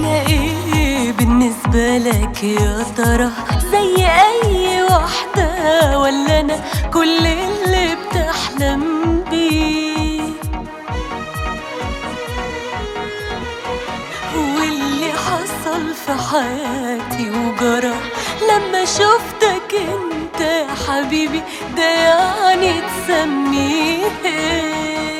انا ايه بالنسبة لك يا ترى زي اي واحدة ولا انا كل اللي بتحلم بيه واللي حصل في حياتي وجرى لما شفتك انت يا حبيبي ده يعني تسميه إيه؟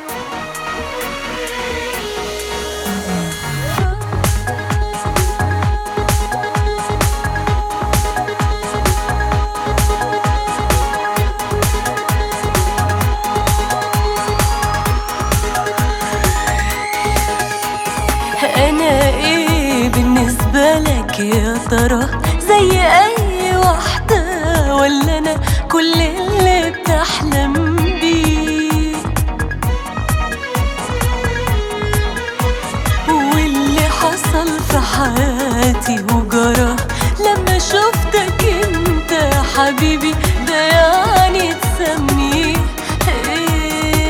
انا ايه بالنسبة لك يا ترى زي اي واحدة ولا انا كل اللي بتحلم بيه واللي حصل في حياتي وجرى لما شفتك انت يا حبيبي ده يعني تسميه ايه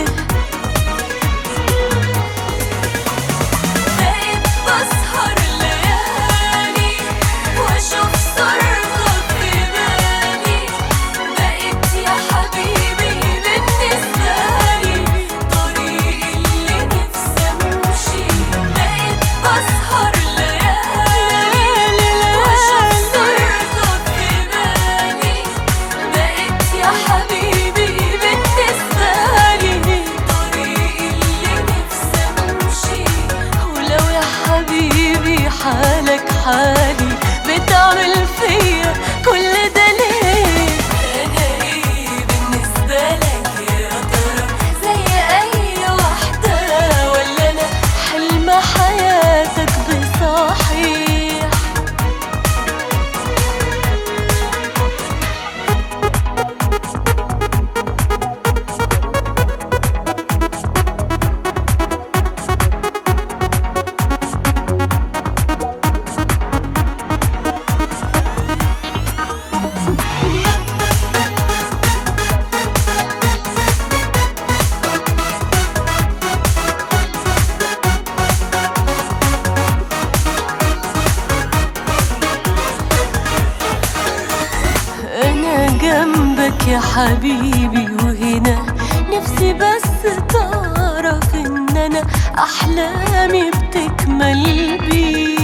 بقيت بسهر ليالي واشوف صورتك في بالي بقيت يا حبيبي بالنسبة لي طريق اللي نفسي امشي بقيت بسهر ليالي واشوف صورتك في بالي بقيت يا حبيبي بالنسبة لي طريق اللي نفسي امشي ولو يا حبيبي حالك حالي بتعمل فيا كل ده ليه انا ايه بالنسبة لك يا ترى زي اي واحدة ولا انا حلم حياتك بصحيح انا جنبك يا حبيبي وهنا نفسي بس تعرف ان انا احلامي بتكمل بيك